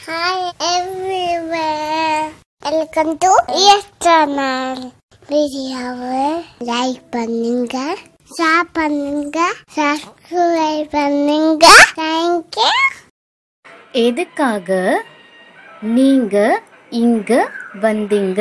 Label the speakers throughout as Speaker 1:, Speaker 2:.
Speaker 1: Hi everywhere. Welcome to Yes Channel. வீடியோவை like பண்ணுங்க share பண்ணுங்க சப்ஸ்கிரைப் பண்ணுங்க தேங்க்யூ
Speaker 2: எதுக்காக நீங்க இங்க வந்தீங்க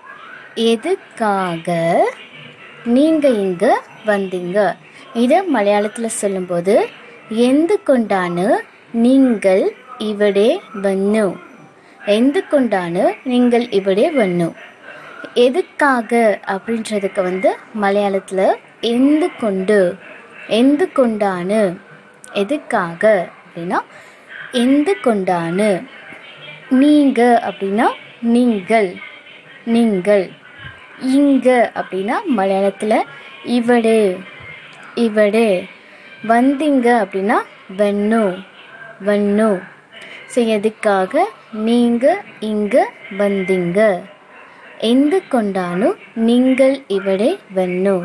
Speaker 2: எதுக்காக நீங்க இங்க வந்தீங்க இதை மலையாளத்தில் சொல்லும்போது എന്തുകൊണ്ടാണ് നിങ്ങൾ ഇവിടെ വന്നു എന്തുകൊണ്ടാണ് നിങ്ങൾ ഇവിടെ വന്നു எதுக்காக அப்படின்றதுக்கு வந்து மலையாளத்தில் எந்து கொண்டு எந்து கொண்டானு எதுக்காக அப்படின்னா எந்து கொண்டானு நீங்க அப்படின்னா நீங்கள் நீங்கள் இங்க அப்படின்னா மலையாளத்தில் இவடு இவடு வந்தீங்க அப்படின்னா வன்னு வன்னு ஸோ எதுக்காக நீங்கள் இங்கே வந்தீங்க എന്തുകൊണ്ടാണ് നിങ്ങൾ ഇവിടെ വന്നു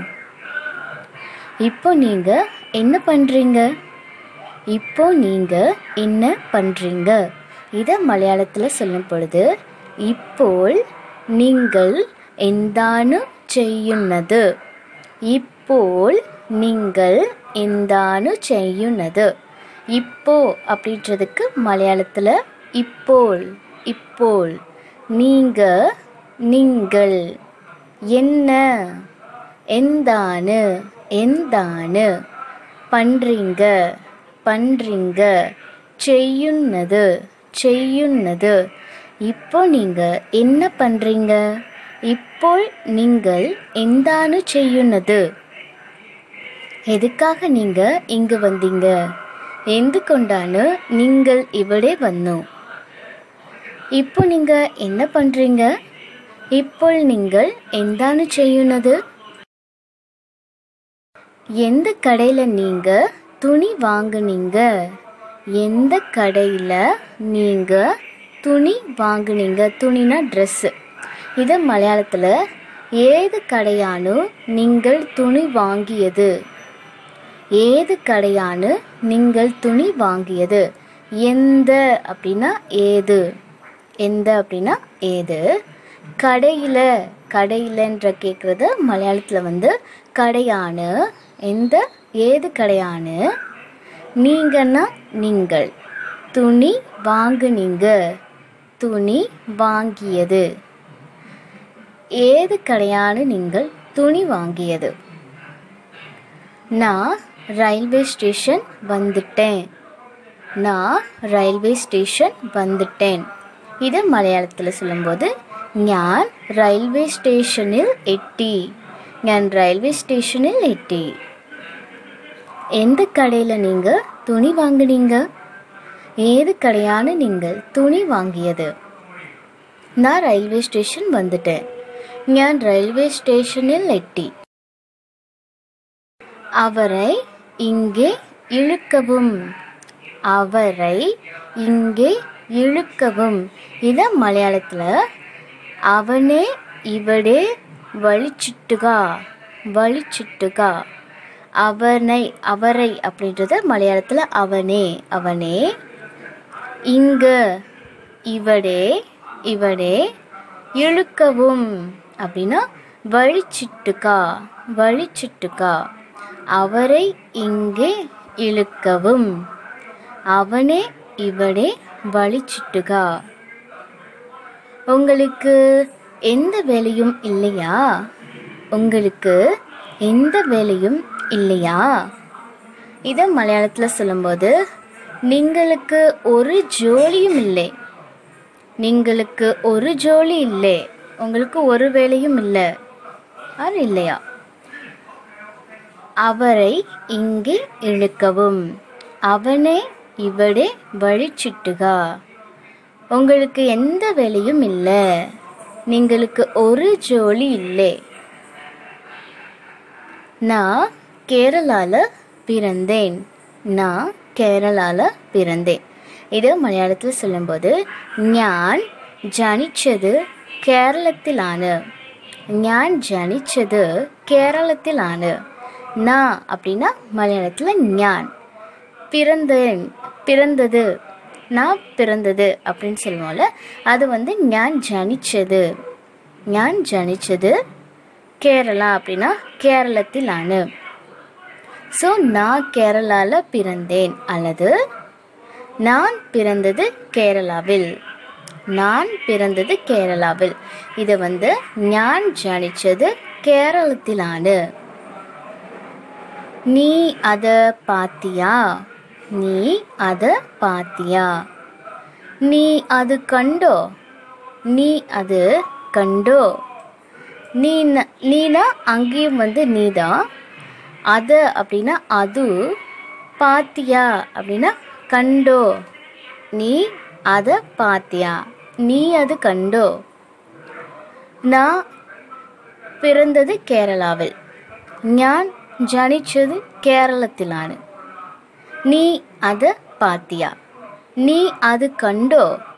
Speaker 2: இப்போ நீங்க என்ன பண்றீங்க இப்போ நீங்க என்ன பண்றீங்க இதை மலையாளத்தில் சொல்லும் பொழுது ഇപ്പോൾ നിങ്ങൾ എന്താണ് ചെയ്യുന്നത് ഇപ്പോൾ നിങ്ങൾ എന്താണ് ചെയ്യുന്നത് இப்போ அப்படின்றதுக்கு மலையாளத்தில் ഇപ്പോൾ ഇപ്പോൾ நீங்க நீங்கள் என்ன എന്താണ് എന്താണ് പண்றீங்க പண்றீங்க ചെയ്യുന്നത് ചെയ്യുന്നത് இப்போ நீங்க என்ன பண்றீங்க ഇപ്പോൾ നിങ്ങൾ എന്താണ് ചെയ്യുന്നത് എതുക്കാக நீங்க இங்கு வந்தீங்க എന്തുകൊണ്ടാണ് നിങ്ങൾ ഇവിടെ വന്നു ഇപ്പോൾ നിങ്ങൾ என்ன பண்றீங்க ഇപ്പോൾ നിങ്ങൾ എന്താണ് ചെയ്യുന്നത് எந்த கடையில் நீங்கள் துணி வாங்குனீங்க எந்த கடையில் நீங்கள் துணி வாங்குனீங்க துணினா ட்ரெஸ்ஸு இது மலையாளத்தில் ஏது கடையானு நீங்கள் துணி வாங்கியது ஏது கடையானு நீங்கள் துணி வாங்கியது எந்த அப்படின்னா ஏது எந்த அப்படின்னா ஏது கடையில் கடையிலன்ற கேட்குறது மலையாளத்தில் வந்து கடையானு எந்த ஏது கடையானு நீங்கன்னா நீங்கள் துணி வாங்குனீங்க துணி வாங்கியது ஏது கடையானு நீங்கள் துணி வாங்கியது நான் ரயில்வே ஸ்டேஷன் வந்துட்டேன் நான் ரயில்வே സ്റ്റേഷൻ வந்துட்டேன் ഇത് മലയാളത്തിൽ சொல்லும்போது ഞാൻ റെയിൽവേ സ്റ്റേഷനിൽ എത്തി ഞാൻ റെയിൽവേ സ്റ്റേഷനിൽ എത്തി எந்த கடையில் நீங்கள் துணி வாங்குனீங்க ஏது கடையான நீங்கள் துணி வாங்கியது நான் ரயில்வே ஸ்டேஷன் வந்துட்டேன் ഞാൻ റെയിൽവേ സ്റ്റേഷനിൽ എത്തി அவரை இங்கே இழுக்கவும் அவரை இங்கே இழுக்கவும் இதை மலையாளத்தில் அவனே இவடே வலிச்சிட்டுக வலிச்சிட்டுக அவனை அவரை அப்படின்றது மலையாளத்தில் அவனே அவனே இங்க இவடே இவடே இழுக்கவும் அப்படின்னா வழிச்சிட்டுக்கா வழிச்சிட்டுக்கா அவரை இங்கே இழுக்கவும் அவனே இவடே வழிச்சிட்டுகா உங்களுக்கு எந்த வேலையும் இல்லையா உங்களுக்கு எந்த வேலையும் இல்லையா இதை மலையாளத்தில் சொல்லும்போது நீங்களுக்கு ஒரு ஜோலியும் இல்லை நீங்களுக்கு ஒரு ஜோலி இல்லை உங்களுக்கு ஒரு வேலையும் இல்லை அது இல்லையா அவரை இங்கே இழுக்கவும் அவனே இவடே வழிச்சிட்டுகா உங்களுக்கு எந்த வேலையும் இல்லை நீங்களுக்கு ஒரு ஜோலி இல்லை நான் கேரளால பிறந்தேன் நான் കേരളാല പിറந்தேன் ഇത് മലയാളത്തിൽ சொல்லும்போது ഞാൻ ജനിച്ചത് കേരളത്തിലാണ് ഞാൻ ജനിച്ചത് കേരളത്തിലാണ് நான் அப்படின்னா மலையாளத்தில் ஞான் பிறந்தேன் பிறந்தது நான் பிறந்தது அப்படின்னு சொல்லுவோம்ல அது வந்து ஞான் ஜனிச்சது ஞான் ஜனிச்சது கேரளா அப்படின்னா கேரளத்திலானு ஸோ நான் கேரளாவில் பிறந்தேன் அல்லது நான் பிறந்தது கேரளாவில் நான் பிறந்தது கேரளாவில் இது வந்து ஞான் ஜனிச்சது கேரளத்திலானு நீ அதை பாத்தியா நீ அதை பாத்தியா நீ அது கண்டோ நீ அது கண்டோ நீ நீனா அங்கேயும் வந்து நீதான் அது அப்படின்னா அது பாத்தியா அப்படின்னா கண்டோ நீ அதை பாத்தியா நீ அது கண்டோ நான் പിറന്നത് കേരളാവിൽ ഞാൻ ജനിച്ചത് കേരളത്തിലാണ് നീ അത് പാത്തിയ നീ അത് കണ്ടോ